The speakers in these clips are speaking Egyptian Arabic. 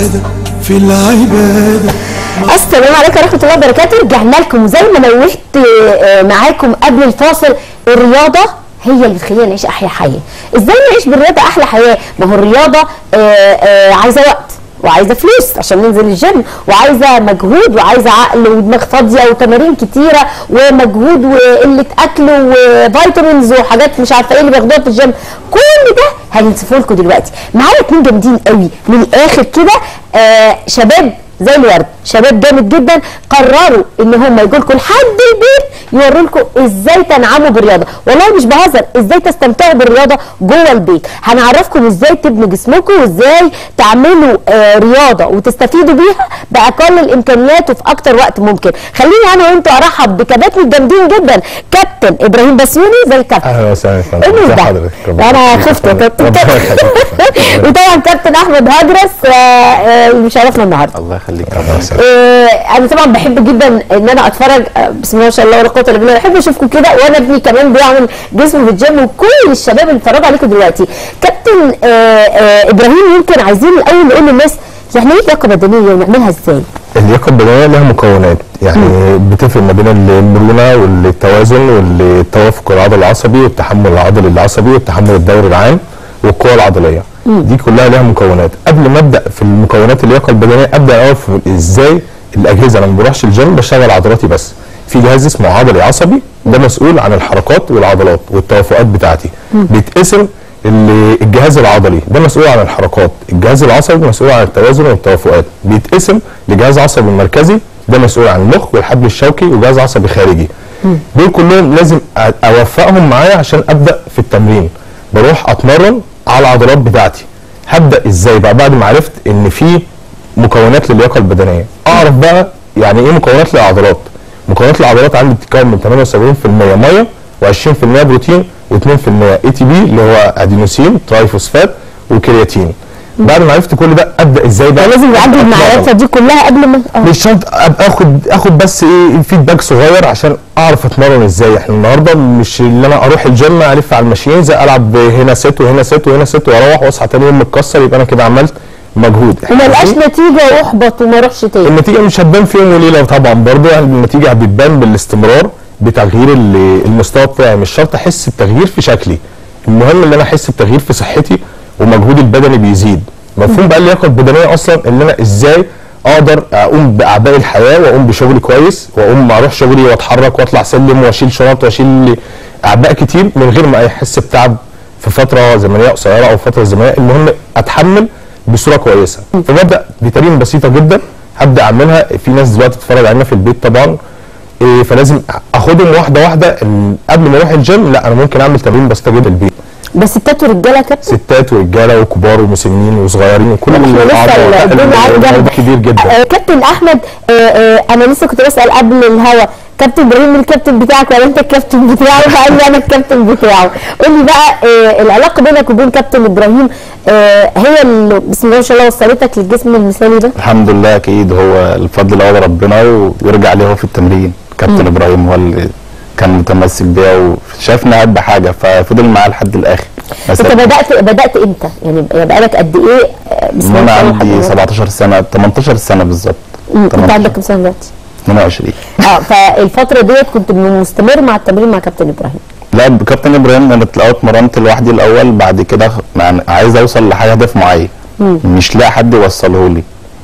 السعادة في العبادة السلام عليكم ورحمه الله وبركاته رجعنا لكم زي ما نوهت آه، معاكم قبل الفاصل الرياضه هي اللي بتخلينا نعيش احلى حياه ازاي نعيش بالرياضه احلى حياه ما هو الرياضه آه، آه، عايزه وقت وعايزه فلوس عشان ننزل الجيم وعايزه مجهود وعايزه عقل ودماغ فاضيه وتمارين كتيره ومجهود وقله اكل وفيتامينز وحاجات مش عارفه ايه اللي بياخدوها في الجيم كل ده هنوصفه لكم دلوقتي معايا اتنين جامدين قوي من الاخر كده آه شباب زي الورد شباب جامد جدا قرروا ان هم يجوا لكم لحد البيت يوروا لكم ازاي تنعموا بالرياضه والله مش بهزر ازاي تستمتعوا بالرياضه جوه البيت هنعرفكم ازاي تبنوا جسمكم وازاي تعملوا آه رياضه وتستفيدوا بيها باقل الامكانيات وفي اكتر وقت ممكن خليني انا وانتوا ارحب بكباتن الجامدين جدا كابتن ابراهيم بسيوني زي الكابتن اهلا وسهلا يا فندم ايه ازي ده؟ حضرتك ربنا انا يخليك. خفت يا كابتن ربنا يخليك. وطبعا كابتن احمد هجرس آه، آه، مشرفنا النهارده الله يخليك ربنا يسعدك. آه، انا طبعا بحب جدا ان انا اتفرج آه، بسم الله ما شاء الله ولا قوه الا بالله بحب اشوفكم كده وانا ابني كمان بيعمل جسمه في الجيم وكل الشباب اللي اتفرجوا عليكم دلوقتي كابتن آه، آه، ابراهيم يمكن عايزين الاول نقول للناس يعني ايه لياقه بدنيه ونعملها ازاي؟ اللياقه البدنيه لها مكونات يعني بتفرق ما بين المرونه والتوازن والتوافق العضلي العصبي والتحمل العضلي العصبي والتحمل الدوري العام والقوه العضليه دي كلها لها مكونات قبل ما ابدا في المكونات اللياقه البدنيه ابدا اعرف ازاي الاجهزه انا ما بروحش الجيم بشتغل عضلاتي بس في جهاز اسمه عضلي عصبي ده مسؤول عن الحركات والعضلات والتوافقات بتاعتي بيتقسم ال- الجهاز العضلي ده مسؤول عن الحركات الجهاز العصبي مسؤول عن التوازن والتوافقات بيتقسم لجهاز عصبي مركزي ده مسؤول عن المخ والحبل الشوكي وجهاز عصبي خارجي دول كلهم لازم أ- اوفقهم معايا عشان ابدا في التمرين بروح اتمرن على العضلات بتاعتي هبدا ازاي بقى بعد ما عرفت ان في مكونات للياقه البدنيه اعرف بقى يعني ايه مكونات للعضلات مكونات العضلات عندي بتتكون من 78% ميه و20% بروتين و2% اي تي بي اللي هو ادينوسين ترايفوسفات وكرياتين بعد ما عرفت كل ده ابدا ازاي بقى لازم يعدي أتمرن. المعرفه دي كلها قبل ما آه. مش شرط ابقى اخد اخد بس ايه فيدباك صغير عشان اعرف اتمرن ازاي احنا النهارده مش اللي انا اروح الجيم الف على الماشين زي العب هنا ست وهنا ست وهنا ست واروح واصحى تاني يوم متكسر يبقى انا كده عملت مجهود إحنا وما لقاش عايزين- نتيجه واحبط وما اروحش تاني النتيجه مش هتبان في يوم وليله طبعا برضه يعني النتيجه بتبان بالاستمرار بتغيير ال- المستوى بتاعي مش شرط احس بتغيير في شكلي المهم ان انا احس بتغيير في صحتي ومجهودي البدني بيزيد مفهوم بقى اللياقه البدنيه اصلا ان انا ازاي اقدر اقوم باعباء الحياه واقوم بشغلي كويس واقوم اروح شغلي واتحرك واطلع سلم واشيل شنط واشيل اعباء كتير من غير ما احس بتعب في فتره زمنيه قصيره او فتره زمنيه المهم اتحمل بصوره كويسه فببدا بتمارين بسيطه جدا هبدا اعملها في ناس دلوقتي بتتفرج علينا في البيت طبعا إيه فلازم اخدهم واحده واحده ال- قبل ما اروح الجيم لا انا ممكن اعمل تمارين بسيطه جدا البيت بس ستات ورجاله يا كابتن ستات ورجاله وكبار ومسنين وصغيرين وكل احنا لسه الأعضاء. الدنيا عارف الموضوع جنب. كبير جدا آه، كابتن احمد آه، آه، انا لسه كنت بسال قبل الهوا كابتن ابراهيم الكابتن بتاعك ولا انت الكابتن بتاعه فقال لي انا الكابتن بتاعه قول لي بقى آه، العلاقه بينك وبين كابتن ابراهيم آه، هي اللي بسم الله ما شاء الله وصلتك للجسم المثالي ده الحمد لله اكيد هو الفضل الاول ربنا و- ويرجع ليه هو في التمرين كابتن ابراهيم هو اللي كان متمسك بيا وشافني احب حاجه ففضل معاه لحد الاخر بس انت بدات بدات امتى يعني بقالك قد ايه آه، بسم من الله انا ما شاء الله عندي لحد دلوقتي؟ 17 سنه 18 سنه بالظبط مم، انت 18. عندك كام سنه دلوقتي 22 اه فالفتره ديت كنت مستمر مع التمرين مع كابتن ابراهيم لا كابتن ابراهيم انا الاول اتمرنت لوحدي الاول بعد كده يعني عايز اوصل لحاجه هدف معين مش لاقي حد يوصله لي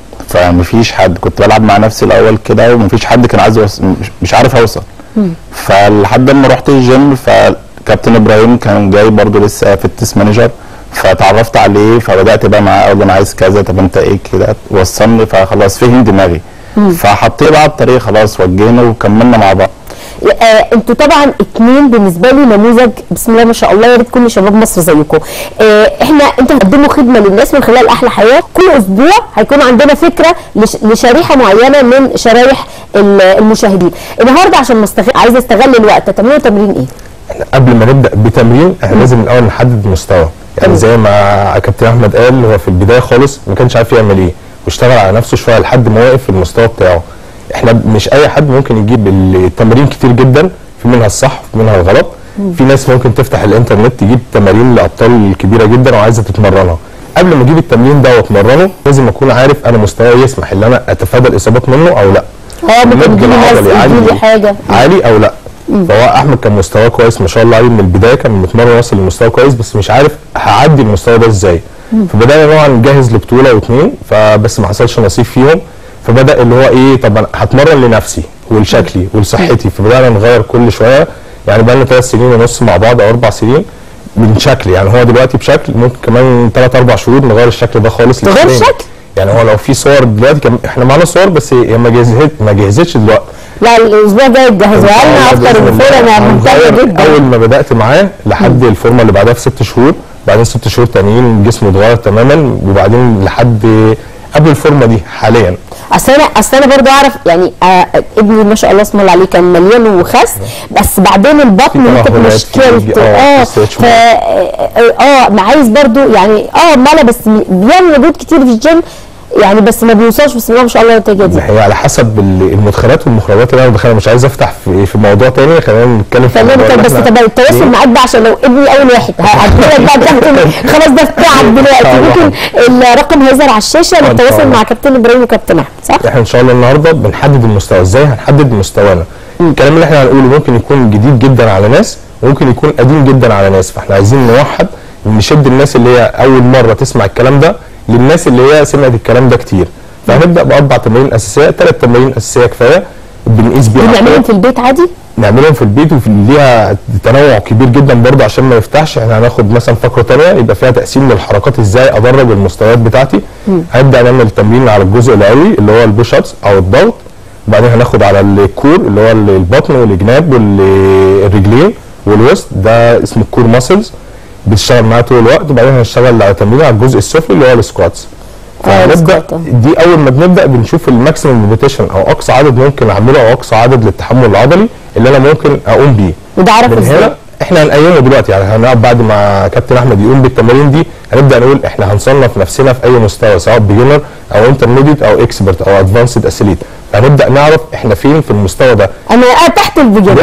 فمفيش حد كنت بلعب مع نفسي الاول كده ومفيش حد كان عايز يوصل مش- مش عارف اوصل فلحد ما رحت الجيم فكابتن ابراهيم كان جاي برضو لسه فتنس مانجر فتعرفت عليه فبدات بقى معاه اقول له انا عايز كذا طب انت ايه كده وصلني فخلاص فهم دماغي فحطيه بقى على الطريق خلاص وجينا وكملنا مع بعض آه انتوا طبعا اتنين بالنسبه لي نموذج بسم الله ما شاء الله يا ريت كل شباب مصر زيكم آه احنا انتوا بتقدموا خدمه للناس من خلال احلى حياه كل اسبوع هيكون عندنا فكره لش لشريحه معينه من شرايح ال- المشاهدين النهارده عشان مستغل عايزه استغل الوقت تعملوا تمرين ايه؟ احنا قبل ما نبدا بتمرين احنا لازم الاول نحدد مستوى يعني زي ما كابتن احمد قال هو في البدايه خالص ما كانش عارف يعمل ايه واشتغل على نفسه شويه لحد ما وقف في المستوى بتاعه احنا مش اي حد ممكن يجيب التمارين كتير جدا في منها الصح وفي منها الغلط في ناس ممكن تفتح الانترنت تجيب تمارين لابطال كبيره جدا وعايزه تتمرنها قبل ما اجيب التمرين ده واتمرنه لازم اكون عارف انا مستواي يسمح ان انا اتفادى الاصابات منه او لا اه ممكن النضج يجيلي العضلي ناس عالي يجيلي حاجه عالي او لا فهو احمد كان مستواه كويس ما شاء الله عليه من البدايه كان متمرن واصل لمستوى كويس بس مش عارف هعدي المستوى ده ازاي فبدانا نوعا نجهز لبطوله واثنين فبس ما حصلش نصيب فيهم فبدا اللي هو ايه طب انا هتمرن لنفسي ولشكلي ولصحتي فبدانا نغير كل شويه يعني بقى لنا ثلاث سنين ونص مع بعض او اربع سنين من شكل يعني هو دلوقتي بشكل ممكن كمان ثلاث اربع شهور نغير الشكل ده خالص تغير للتمرين. الشكل؟ يعني هو لو في صور دلوقتي كان احنا معانا صور بس هي ما جهزت ما جهزتش دلوقتي لا الاسبوع الجاي تجهزوها لنا اكتر من فوق انا مهتمه هنغير جدا اول ما بدات معاه لحد الفورمه اللي بعدها في ست شهور بعدين ست شهور تانيين جسمه اتغير تماما وبعدين لحد قبل الفورمه دي حاليا اصل انا اصل انا برضو اعرف يعني آه ابني ما شاء الله اسم الله عليه كان مليان وخس بس بعدين البطن في دي كانت ترهلات، في- مشكلته آه، اه في stretch ف اه آه، ما عايز برضو يعني اه ملا بس م- بيعمل مجهود كتير في الجيم يعني بس ما بيوصلش بسم الله ما شاء الله النتيجه دي هي على حسب ال- المدخلات والمخرجات اللي انا بدخلها مش عايز افتح في, في موضوع تاني خلينا نتكلم في خلينا الموضوع نتكلم اللي بس إحنا- طب التواصل إيه؟ معاك بقى عشان لو ابني اول واحد هديلك بقى كابتن خلاص ده بتاعك دلوقتي طبعا. ممكن الرقم هيظهر على الشاشه طبعا. للتواصل مع كابتن ابراهيم وكابتن احمد صح؟ احنا ان شاء الله النهارده بنحدد المستوى ازاي هنحدد مستوانا الكلام اللي احنا هنقوله ممكن يكون جديد جدا على ناس وممكن يكون قديم جدا على ناس فاحنا عايزين نوحد نشد الناس اللي هي اول مره تسمع الكلام ده للناس اللي هي سمعت الكلام ده كتير فهنبدا باربع تمارين اساسيه ثلاث تمارين اساسيه كفايه بنقيس بيها بنعملهم القوة. في البيت عادي؟ نعملهم في البيت وفي ليها تنوع كبير جدا برضه عشان ما نفتحش احنا هناخد مثلا فقره ثانيه يبقى فيها تقسيم للحركات ازاي ادرج المستويات بتاعتي هنبدا نعمل تمرين على الجزء العلوي اللي هو البوش ابس او الضغط بعدين هناخد على الكور اللي هو البطن والجناب والرجلين والوسط ده اسمه الكور ماسلز بتشتغل معاه طول الوقت وبعدين هنشتغل على تمرين على الجزء السفلي اللي هو السكواتس آه، فهنبدا السكوات، آه. دي اول ما بنبدا بنشوف الماكسيمم ريبيتيشن او اقصى عدد ممكن اعمله او اقصى عدد للتحمل العضلي اللي انا ممكن اقوم بيه وده عرف من ازاي؟ هنا احنا هنقيمه دلوقتي يعني هنقعد بعد ما كابتن احمد يقوم بالتمارين دي هنبدا نقول احنا هنصنف نفسنا في اي مستوى سواء بيجنر او انترميديت او اكسبرت او ادفانسد اثليت فهنبدا نعرف احنا فين في المستوى ده انا آه تحت البيجامه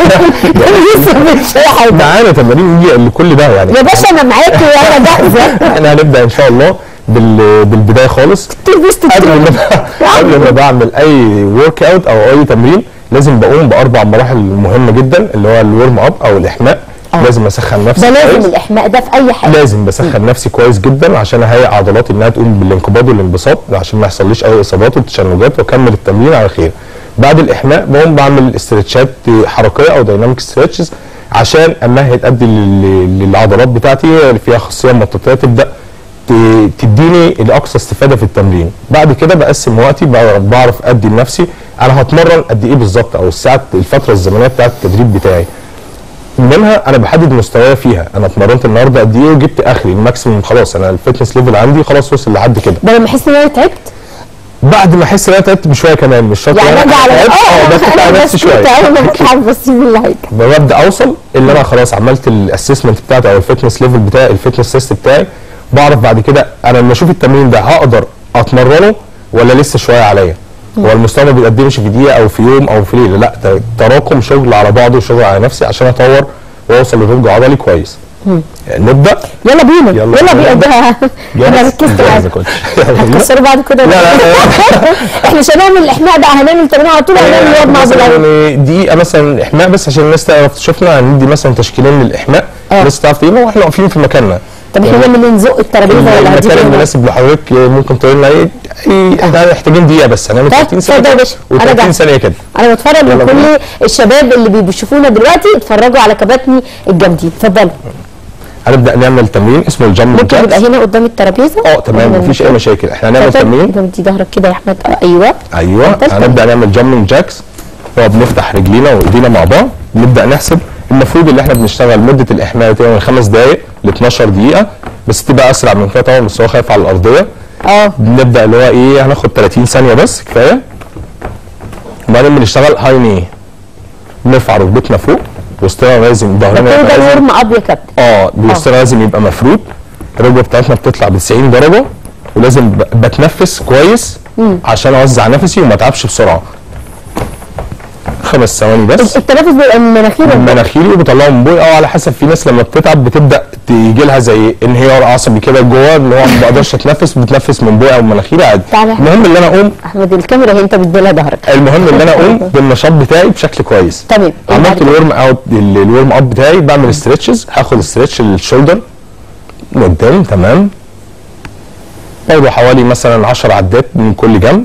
لسه مش أي حاجه معانا تمارين دي لكل ده يعني يا باشا انا معاكي وانا جاهزه احنا هنبدا ان شاء الله بال... بالبدايه خالص تلبست قبل ما قبل ما بعمل اي ورك اوت او اي تمرين لازم بقوم باربع مراحل مهمه جدا اللي هو الورم اب او الاحماء آه. لازم اسخن نفسي ده لازم كويس. الاحماء ده في اي حاجه لازم بسخن نفسي كويس جدا عشان اهيئ عضلاتي انها تقوم بالانقباض والانبساط عشان ما يحصليش اي اصابات وتشنجات واكمل التمرين على خير بعد الاحماء بقوم بعمل استرتشات حركيه او دايناميك ستريتشز عشان امهد ادي لل- للعضلات بتاعتي اللي فيها خاصيه مطاطيه تبدا ت- تديني الاقصى استفاده في التمرين بعد كده بقسم وقتي بعرف- بعرف ادي لنفسي انا هتمرن قد ايه بالظبط او الساعه الفتره الزمنيه بتاعه التدريب بتاعي منها انا بحدد مستواي فيها انا اتمرنت النهارده قد ايه وجبت اخري الماكسيموم خلاص انا الفتنس ليفل عندي خلاص وصل لحد كده ده لما احس ان انا تعبت بعد ما احس ان انا تعبت بشويه كمان مش شرط يعني إن اجي على تعبت، اه بس انا على نفسي بس شويه اول ما بتعب بسيب اللي هيك ببدا اوصل اللي انا خلاص عملت الاسسمنت بتاعتي او الفتنس ليفل بتاعي الفتنس تيست بتاعي بعرف بعد كده انا لما اشوف التمرين ده هقدر اتمرنه ولا لسه شويه عليا هو المستوى ما بيقدمش في دقيقه او في يوم او في ليله لا ده تراكم شغل على بعضه وشغل على نفسي عشان اطور واوصل لنضج عضلي كويس نبدا يلا بينا يلا يلا بينا. بينا ده انا ركزت جاهز معاك يا كوتش يلا بينا. هتكسروا بعد كده لا لا لا احنا مش هنعمل الاحماء ده هنعمل تمرين على طول هنعمل الواد مع مثلا بالعين يعني دقيقه مثلا احماء بس عشان الناس تعرف تشوفنا هندي مثلا تشكيلين للاحماء اه. الناس تعرف تجيبنا واحنا واقفين في مكاننا طب احنا نعمل نزق الترابيزه ولا المكان هتيجي هنا؟ المناسب لحضرتك ممكن تقول لنا ايه إيه، احنا محتاجين دقيقه بس هنعمل طيب، 30 ثانيه اتفضل يا باشا. أنا و30 جاهز. ثانيه كده انا بتفرج يلا لكل بينا. الشباب اللي بيشوفونا دلوقتي اتفرجوا على كباتني الجامدين اتفضلوا هنبدا نعمل تمرين اسمه الجامب ممكن يبقى جاكس هنا قدام الترابيزه اه تمام مفيش اي مشاكل احنا هنعمل اتفضل. تمرين كده بدي ظهرك كده يا احمد اه ايوه ايوه اتفضل. هنبدا نعمل جامبنج جاكس هو بنفتح رجلينا وايدينا مع بعض نبدا نحسب المفروض اللي احنا بنشتغل مده الاحماء تبقى من 5 دقائق ل 12 دقيقه بس تبقى اسرع من كده طبعا بس هو خايف على الارضيه اه بنبدا اللي هو ايه هناخد 30 ثانيه بس كفايه وبعدين بنشتغل هاي ني نرفع ركبتنا فوق وسطنا لازم ده ظهرنا كده يبقى ده لازم الورم اب يا كابتن اه وسطنا لازم يبقى مفرود الركبه بتاعتنا بتطلع ب 90 درجه ولازم ب- بتنفس كويس عشان اوزع نفسي وما اتعبش بسرعه خمس ثواني بس التنفس بيبقى من مناخير من مناخيري وبطلعه من بوقي او على حسب في ناس لما بتتعب بتبدا تيجي لها زي انهيار عصبي كده جوه ان هو ما بقدرش اتنفس بتنفس من بوقي او من مناخيري عادي تعالى. المهم ان انا اقوم احمد الكاميرا هي انت بتديلها ظهرك المهم ان انا اقوم بالنشاط بتاعي بشكل كويس تمام عملت الورم اوت ال- الورم اب بتاعي بعمل ستريتشز هاخد ستريتش للشولدر قدام تمام برضه حوالي مثلا 10 عدات من كل جنب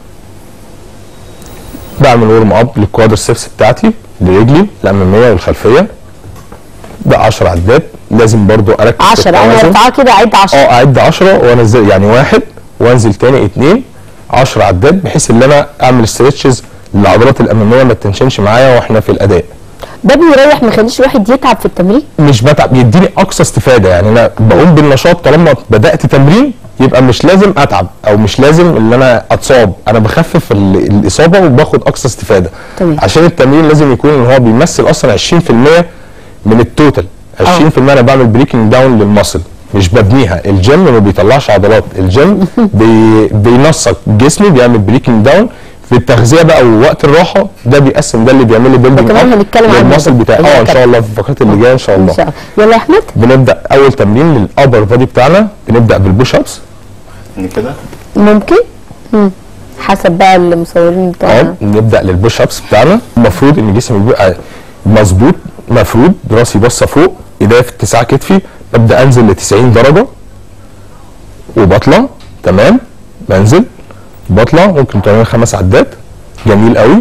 بعمل ورم اب للكوادرسبس بتاعتي لرجلي الاماميه والخلفيه ده 10 عدات لازم برضه اركز في 10 انا التوازن. ارفعها كده اعد 10 اه اعد 10 وانزل يعني واحد وانزل تاني اتنين 10 عدات بحيث ان انا اعمل ستريتشز للعضلات الاماميه ما تنشنش معايا واحنا في الاداء ده بيريح ما يخليش الواحد يتعب في التمرين مش بتعب يديني اقصى استفاده يعني انا بقوم بالنشاط طالما بدات تمرين يبقى مش لازم اتعب او مش لازم ان انا اتصاب انا بخفف ال- الاصابه وباخد اقصى استفاده تمام. عشان التمرين لازم يكون ان هو بيمثل اصلا 20% من التوتال 20% انا بعمل بريكنج داون للمصل مش ببنيها الجيم ما بيطلعش عضلات الجيم بي بينسق جسمي بيعمل بريكنج داون في التغذيه بقى ووقت الراحه ده بيقسم ده اللي بيعمل لي بيلدنج كمان هنتكلم عنه للمصل ده. بتاعي اه ان شاء الله في الفقرات اللي جايه ان شاء الله ان شاء الله يلا يا احمد بنبدا اول تمرين للابر بادي بتاعنا بنبدا بالبوش ابس كده ممكن مم. حسب بقى المصورين اه بتاعنا نبدا للبوش ابس بتاعنا المفروض ان جسمي بيبقى مظبوط مفرود راسي باصه فوق ايديا في اتساع كتفي ببدا انزل ل 90 درجه وبطلع تمام بنزل بطلع ممكن تعمل خمس عدات جميل قوي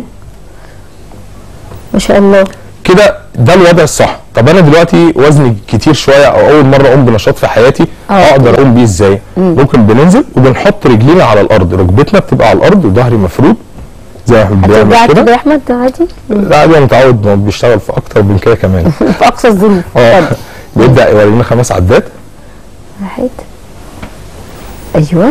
ما شاء الله كده ده الوضع الصح طب انا دلوقتي وزني كتير شويه او اول مره اقوم بنشاط في حياتي آه. اقدر اقوم بيه ازاي ممكن بننزل وبنحط رجلينا على الارض ركبتنا بتبقى على الارض وظهري مفرود زي ما احنا هترجع بنعمل كده كده يا احمد عادي لا عادي انا متعود إنه بيشتغل في اكتر من كده كمان في اقصى الظروف اه اتفضل. بيبدا يورينا خمس عدات واحد ايوه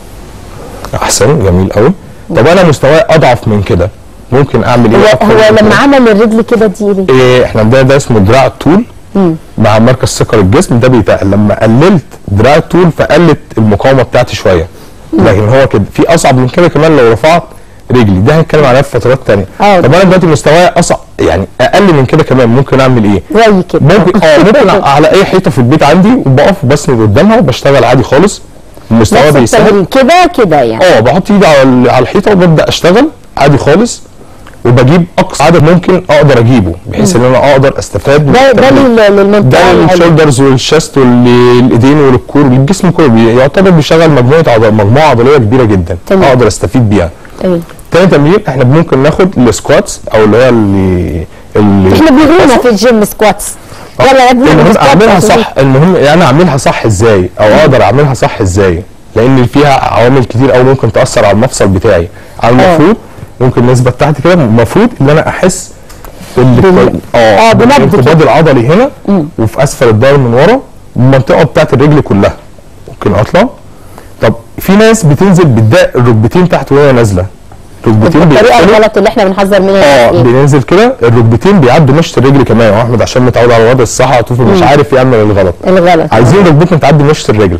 احسن جميل قوي طب انا مستواي اضعف من كده ممكن اعمل هو ايه أكتر هو من لما كده؟ عمل الرجل كده دي ليه؟ إيه احنا عندنا ده اسمه دراع الطول مع مركز ثقل الجسم ده بيتاع لما قللت دراع الطول فقلت المقاومه بتاعتي شويه لكن هو كده في اصعب من كده كمان لو رفعت رجلي ده هنتكلم عليها في فترات تانية اه. طب انا دلوقتي مستواي اصعب يعني اقل من كده كمان ممكن اعمل ايه؟ زي كده ممكن اه ممكن على اي حيطه في البيت عندي وبقف بسند قدامها وبشتغل عادي خالص المستوى نفس بيسهل التمرين كده كده يعني اه بحط ايدي على ال- على الحيطه وببدا اشتغل عادي خالص وبجيب اقصى عدد ممكن اقدر اجيبه بحيث ان انا اقدر استفاد من ده ده التمرين. لل- للمنطقه ده العليا. للشولدرز والشست والايدين والكور والجسم كله بي- يعتبر بيشغل مجموعه عضل مجموعه عضليه كبيره جدا تمام. اقدر استفيد بيها تمام تاني تمرين احنا ممكن ناخد السكواتس او اللي هي اللي اللي احنا بيغرونا في الجيم سكواتس يلا يا ابني المهم سكواتس اعملها عشان- صح المهم يعني اعملها صح ازاي او اقدر اعملها صح ازاي لان فيها عوامل كتير قوي ممكن تاثر على المفصل بتاعي على المفروض ممكن النسبه بتاعتي كده المفروض ان انا احس بال- بال آه، بنبض الانقباض العضلي هنا وفي اسفل الظهر من ورا المنطقه بتاعت الرجل كلها ممكن اطلع طب في ناس بتنزل بتضايق الركبتين تحت وهي نازله الركبتين الطريقه بيقفلوا الغلط اللي احنا بنحذر منها اه إيه؟ بننزل كده الركبتين بيعدوا مشط الرجل كمان هو احمد عشان متعود على الوضع الصح على طول مش عارف يعمل الغلط الغلط عايزين ركبتنا تعدي مشط الرجل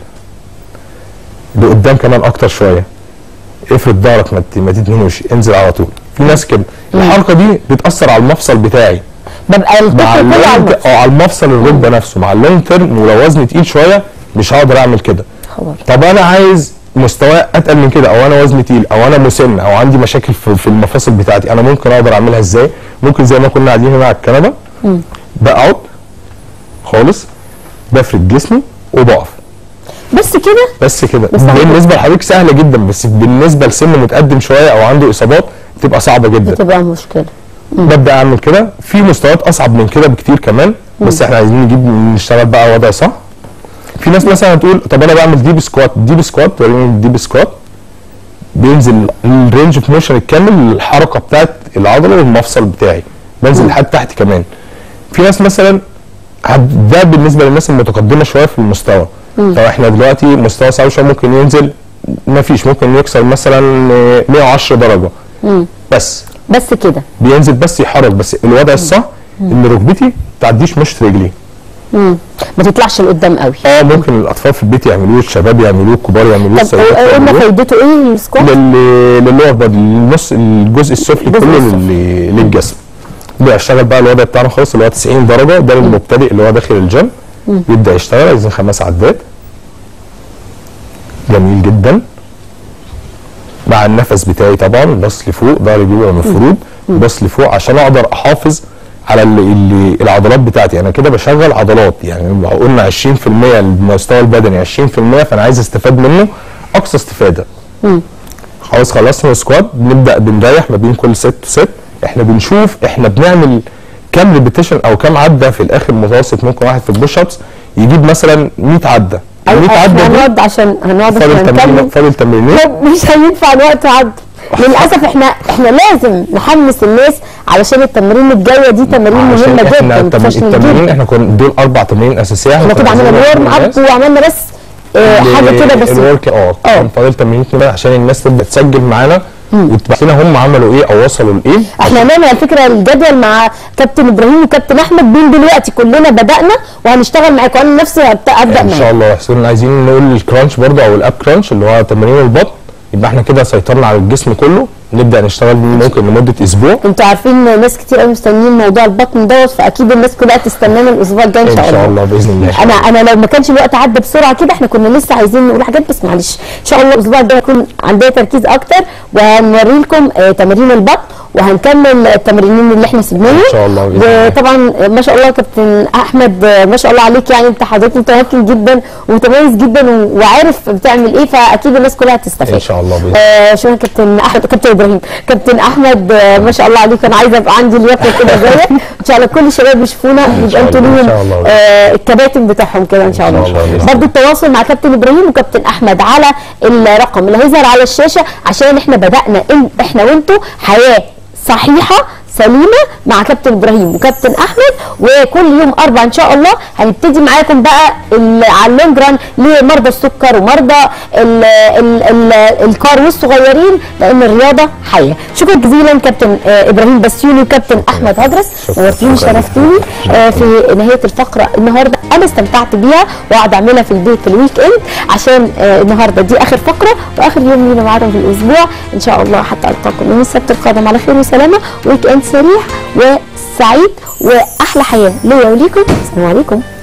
لقدام كمان اكتر شويه افرد ظهرك ما ت- ما تتنهوش انزل على طول في ناس كده الحركه دي بتاثر على المفصل بتاعي ببقى مع الطفل كله على اللونج المفصل. اه على المفصل الركبه نفسه مع اللونج تيرم ولو وزني تقيل شويه مش هقدر اعمل كده خبر. طب انا عايز مستوى اتقل من كده او انا وزني تقيل او انا مسن او عندي مشاكل في, في المفاصل بتاعتي انا ممكن اقدر اعملها ازاي ممكن زي ما كنا قاعدين هنا على الكنبه بقعد خالص بفرد جسمي وبقف بس كده بس كده بس على بالنسبه لحضرتك سهله جدا بس بالنسبه لسن متقدم شويه او عنده اصابات بتبقى صعبه جدا بتبقى مشكله ببدا اعمل كده في مستويات اصعب من كده بكتير كمان بس احنا عايزين نجيب نشتغل بقى وضع صح في ناس مثلا تقول طب انا بعمل ديب سكوات ديب سكوات وريني الديب سكوات بينزل الرينج اوف موشن الكامل الحركه بتاعت العضله والمفصل بتاعي بنزل لحد تحت كمان في ناس مثلا هد- ده بالنسبه للناس المتقدمه شويه في المستوى طب احنا دلوقتي مستوى صعب شويه ممكن ينزل ما فيش ممكن يكسر مثلا آه، 110 درجه بس بس كده بينزل بس يحرك بس الوضع الصح ان ركبتي ما تعديش مشط رجلي مم. ما تطلعش لقدام قوي اه ممكن الاطفال في البيت يعملوه الشباب يعملوه الكبار يعملوه طب السيدات قلنا يعملوه. فايدته ايه السكوات لل- للور بادي للنص الجزء السفلي الجزء كله السفلي. لل- للجسم ده اشتغل بقى الوضع بتاعنا خالص اللي هو 90 درجه ده للمبتدئ اللي هو داخل الجيم يبدا يشتغل عايزين خمس عدات جميل جدا مع النفس بتاعي طبعا بص لفوق ظهري بيبقى مفرود بص لفوق عشان اقدر احافظ على ال- ال- العضلات بتاعتي انا كده بشغل عضلات يعني لو قلنا 20% المستوى البدني 20% فانا عايز استفاد منه اقصى استفاده خلاص خلصنا السكوات بنبدا بنريح ما بين كل ست وست احنا بنشوف احنا بنعمل كام ريبيتيشن او كام عده في الاخر متوسط ممكن واحد في البوش ابس يجيب مثلا 100 عده ال 100 عده دي هنقعد عشان هنقعد فاضل عشان تمرين نكمل فاضل تمرينين طب مش هينفع الوقت عد للاسف احنا احنا لازم نحمس الناس علشان التمارين الجايه دي تمارين عشان مهمه احنا جدا التم- بروفيشنال التمرين جدا احنا كنا دول اربع تمارين اساسيه احنا كده عملنا الورم اب وعملنا بس اه حاجه كده بس الورك اه اه. كان فاضل تمرين كده عشان الناس تبدا تسجل معانا وتبعت لنا هم عملوا ايه او وصلوا لايه احنا هنعمل على فكره الجدول مع كابتن ابراهيم وكابتن احمد من دلوقتي كلنا بدانا وهنشتغل معاكم انا نفسي هبت- ابدا ان شاء معاكم الله يا حسين عايزين نقول الكرانش برضه او الاب كرانش اللي هو تمارين البطن يبقى احنا كده سيطرنا على الجسم كله نبدا نشتغل بيه ممكن لمده اسبوع انتوا عارفين ناس كتير قوي مستنيين موضوع البطن دوت فاكيد الناس كلها تستنانا الاسبوع الجاي ان شاء الله ان شاء الله باذن الله انا انا لو ما كانش الوقت عدى بسرعه كده احنا كنا لسه عايزين نقول حاجات بس معلش ان شاء الله الاسبوع الجاي هيكون عندنا تركيز اكتر وهنوري لكم آه، تمارين البطن وهنكمل التمرينين اللي احنا سيبناها إن شاء الله بإذن الله. وطبعا آه، ما شاء الله كابتن احمد آه، ما شاء الله عليك يعني انت حضرتك متمكن جدا ومتميز جدا و- وعارف بتعمل ايه فاكيد الناس كلها هتستفاد ان شاء الله باذن آه شكرا كابتن احمد كابتن ابراهيم كابتن احمد آه ما شاء الله عليك انا عايزه ابقى عندي لياقه كده زيك ان شاء الله كل الشباب يشوفونا يبقى شاء انتوا الله، إن ليهم شاء الله. آه الكباتن بتاعهم كده ان شاء إن الله, شاء الله بإذن برضه التواصل مع كابتن ابراهيم وكابتن احمد على الرقم اللي هيظهر على الشاشه عشان احنا بدانا إن احنا وانتوا حياه صحيحه سليمه مع كابتن ابراهيم وكابتن احمد وكل يوم اربع ان شاء الله هنبتدي معاكم بقى ال- على اللونج ران لمرضى السكر ومرضى ال ال ال الكار والصغيرين لان الرياضه حيه شكرا جزيلا كابتن آه، ابراهيم بسيوني وكابتن احمد هدرس شكراً. نورتوني شكراً. شرفتوني آه، في نهايه الفقره النهارده انا استمتعت بيها واقعد اعملها في البيت في الويك اند عشان آه، النهارده دي اخر فقره واخر يوم لينا معاكم في الاسبوع ان شاء الله حتى القاكم يوم السبت القادم على خير وسلامه ويك اند سريع وسعيد واحلى حياه ليا وليكم السلام عليكم